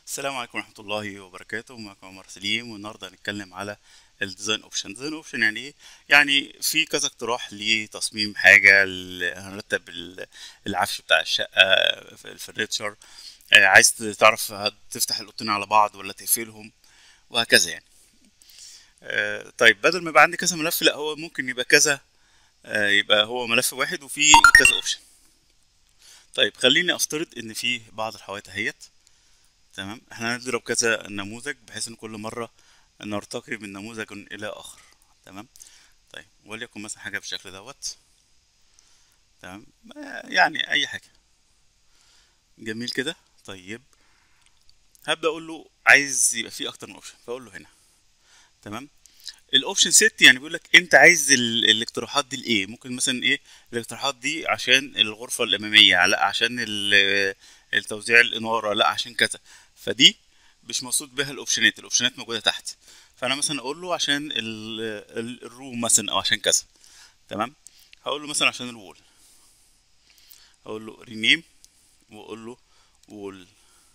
السلام عليكم ورحمة الله وبركاته معكم عمر سليم والنهاردة هنتكلم على الديزاين اوبشن ديزاين اوبشن يعني ايه يعني في كذا اقتراح لتصميم حاجة ل- هنرتب ال- العفش بتاع الشقة في الفرنتشر آه، عايز تعرف هتفتح الاوضتين على بعض ولا تقفلهم وهكذا يعني آه، طيب بدل ما يبقى عندي كذا ملف لا هو ممكن يبقى كذا آه، يبقى هو ملف واحد وفيه كذا اوبشن طيب خليني افترض ان في بعض الحوائط اهيت تمام احنا هنضرب كذا نموذج بحيث ان كل مرة نرتقي من نموذج الى اخر تمام طيب وليكن مثلا حاجة بالشكل دوت تمام آه، يعني اي حاجة جميل كده طيب هبدأ اقول له عايز يبقى فيه اكتر من اوبشن فاقول له هنا تمام الاوبشن سيت يعني بيقول لك انت عايز ال- الاقتراحات دي لايه ممكن مثلا ايه الاقتراحات دي عشان الغرفه الاماميه لا عشان ال- التوزيع الاناره لا عشان كذا فدي مش مقصود بها الاوبشنات الاوبشنات موجوده تحت فانا مثلا اقول له عشان ال- ال- الروم مثلا او عشان كذا تمام هقول له مثلا عشان الوول اقول له رينيم واقول له وول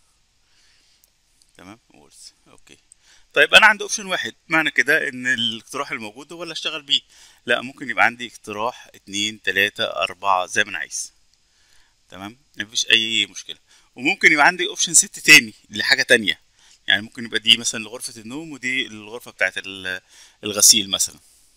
تمام وولز اوكي طيب انا عندي اوبشن واحد معنى كده ان الاقتراح الموجود هو اللي اشتغل بيه لا ممكن يبقى عندي اقتراح اتنين تلاتة اربعة زي ما انا عايز تمام مفيش اي مشكلة وممكن يبقى عندي اوبشن ست تاني لحاجة تانية يعني ممكن يبقى دي مثلا لغرفة النوم ودي الغرفة بتاعت ال- الغسيل مثلا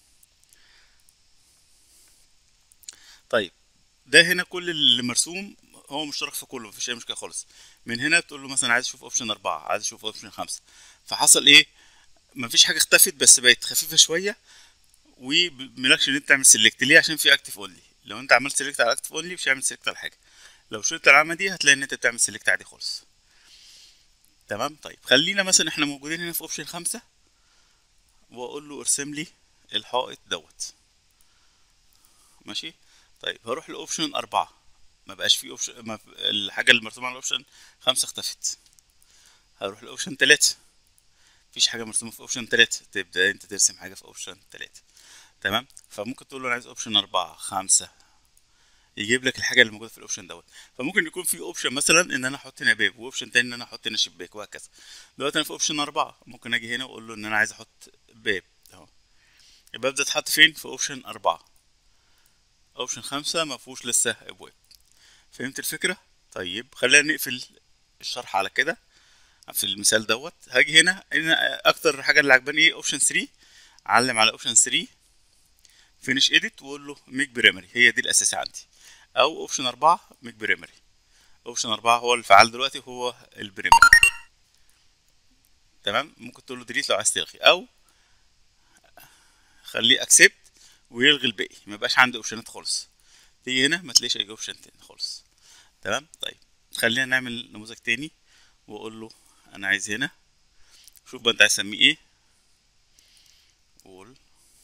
طيب ده هنا كل اللي مرسوم هو مشترك في كله مفيش اي مشكله خالص من هنا تقول له مثلا عايز اشوف اوبشن أربعة عايز اشوف اوبشن خمسة فحصل ايه مفيش حاجه اختفت بس بقت خفيفه شويه وملكش ان انت تعمل سيلكت ليه عشان في اكتف اونلي لو انت عملت سيلكت على اكتف اونلي مش هيعمل سيلكت على حاجه لو شلت العلامه دي هتلاقي ان انت بتعمل سيلكت عادي خالص تمام طيب خلينا مثلا احنا موجودين هنا في اوبشن خمسة واقول له ارسم لي الحائط دوت ماشي طيب هروح لاوبشن أربعة ما بقاش فيه اوبشن ما الحاجه اللي مرسومه على الاوبشن خمسة اختفت هروح لاوبشن تلاتة مفيش حاجه مرسومه في اوبشن تلاتة تبدا انت ترسم حاجه في اوبشن تلاتة تمام فممكن تقول له انا عايز اوبشن أربعة خمسة يجيب لك الحاجه اللي موجوده في الاوبشن دوت فممكن يكون في اوبشن مثلا ان انا احط هنا باب واوبشن تاني ان انا احط هنا شباك وهكذا دلوقتي انا في اوبشن أربعة ممكن اجي هنا واقول له ان انا عايز احط باب اهو الباب ده اتحط فين في اوبشن أربعة اوبشن خمسة ما فيهوش لسه ابواب فهمت الفكره طيب خلينا نقفل الشرح على كده في المثال دوت هاجي هنا هنا اكتر حاجه اللي عجباني ايه اوبشن 3 علم على اوبشن 3 فينيش اديت واقول له ميك بريمري هي دي الاساسي عندي او اوبشن 4 ميك بريمري اوبشن 4 هو الفعال دلوقتي هو البريمري تمام ممكن تقول له ديليت لو عايز تلغي او خليه اكسبت ويلغي الباقي ما يبقاش عندي اوبشنات خالص تيجي هنا ما تلاقيش اي اوبشن تاني خالص تمام طيب خلينا نعمل نموذج تاني واقول له انا عايز هنا شوف بقى انت عايز تسميه ايه قول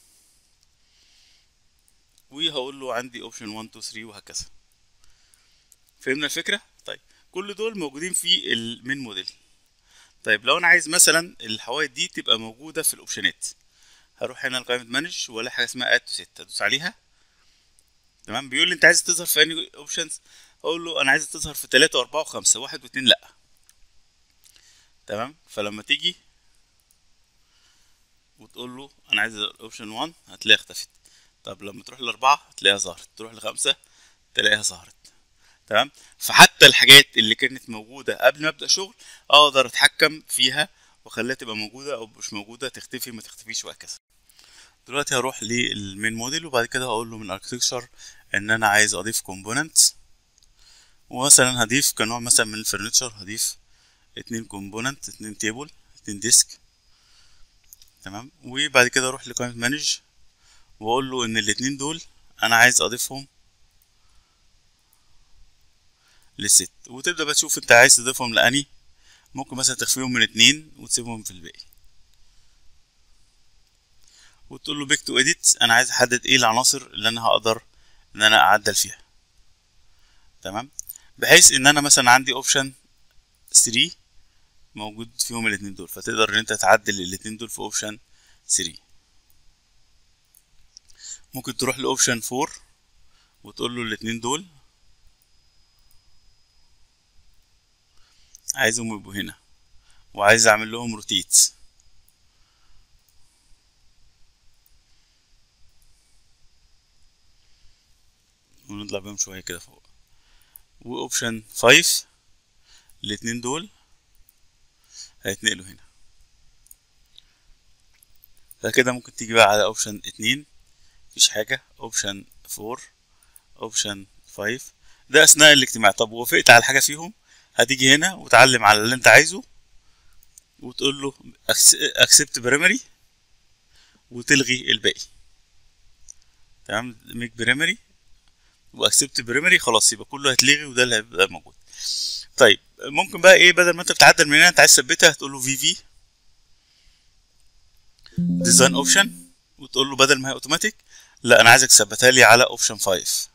وهقول له عندي اوبشن 1 2 3 وهكذا فهمنا الفكره طيب كل دول موجودين في المين موديل طيب لو انا عايز مثلا الحوائط دي تبقى موجوده في الاوبشنات هروح هنا لقائمه مانج ولا حاجه اسمها اد تو ست ادوس عليها تمام بيقول لي انت عايز تظهر في انهي اوبشنز اقول له انا عايز تظهر في تلاتة واربعة وخمسة واحد واتنين لا تمام فلما تيجي وتقول له انا عايز الاوبشن 1 هتلاقيها اختفت طب لما تروح لاربعة هتلاقيها ظهرت تروح لخمسة تلاقيها ظهرت تمام فحتى الحاجات اللي كانت موجودة قبل ما ابدأ شغل اقدر اتحكم فيها واخليها تبقى موجودة او مش موجودة تختفي ما تختفيش وهكذا دلوقتي هروح للمين موديل وبعد كده هقول له من اركتكشر ان انا عايز اضيف كومبوننت ومثلا هضيف كنوع مثلا من الفرنتشر هضيف اتنين كومبوننت اتنين تيبل اتنين ديسك تمام وبعد كده اروح لقائمة مانج واقول له ان الاتنين دول انا عايز اضيفهم للست وتبدأ بقى تشوف انت عايز تضيفهم لأني ممكن مثلا تخفيهم من اتنين وتسيبهم في الباقي وتقول له بيك تو اديت انا عايز احدد ايه العناصر اللي انا هقدر ان انا اعدل فيها تمام بحيث ان انا مثلا عندي اوبشن 3 موجود فيهم الاتنين دول فتقدر ان انت تعدل الاتنين دول في اوبشن 3 ممكن تروح لاوبشن 4 وتقول له الاتنين دول عايزهم يبقوا هنا وعايز اعمل لهم روتيت ونطلع بيهم شوية كده فوق واوبشن 5 الاتنين دول هيتنقلوا هنا فكده ممكن تيجي بقى على اوبشن اتنين مفيش حاجة اوبشن فور اوبشن فايف ده اثناء الاجتماع طب وافقت على حاجة فيهم هتيجي هنا وتعلم على اللي انت عايزه وتقول له اكسبت برايمري وتلغي الباقي تمام ميك برايمري واكسبت برايمري خلاص يبقى كله هيتلغي وده اللي هيبقى موجود طيب ممكن بقى ايه بدل ما انت بتعدل من هنا انت عايز تثبتها هتقول له في في ديزاين اوبشن وتقول له بدل ما هي اوتوماتيك لا انا عايزك تثبتها لي على اوبشن 5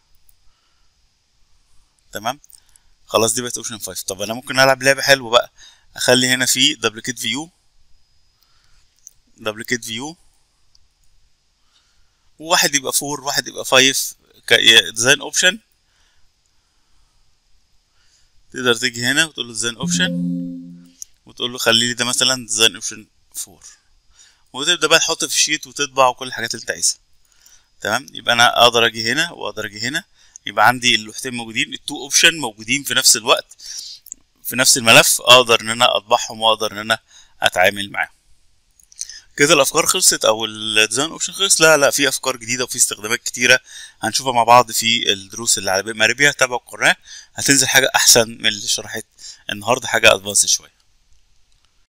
تمام خلاص دي بقت اوبشن 5 طب انا ممكن العب لعبه حلوه بقى اخلي هنا في دبليكيت فيو دبليكيت فيو وواحد يبقى 4 واحد يبقى 5 ديزاين اوبشن تقدر تيجي هنا وتقول له ديزاين اوبشن وتقول له خلي لي ده مثلا ديزاين اوبشن 4 وتبدا بقى تحط في الشيت وتطبع وكل الحاجات اللي انت عايزها تمام يبقى انا اقدر اجي هنا واقدر اجي هنا يبقى عندي اللوحتين موجودين التو اوبشن موجودين في نفس الوقت في نفس الملف اقدر ان انا اطبعهم واقدر ان انا اتعامل معاهم كده الافكار خلصت او الديزاين اوبشن خلص لا لا في افكار جديده وفي استخدامات كتيره هنشوفها مع بعض في الدروس اللي على ماريبيا تابعوا القناه هتنزل حاجه احسن من اللي شرحت النهارده حاجه ادفانس شويه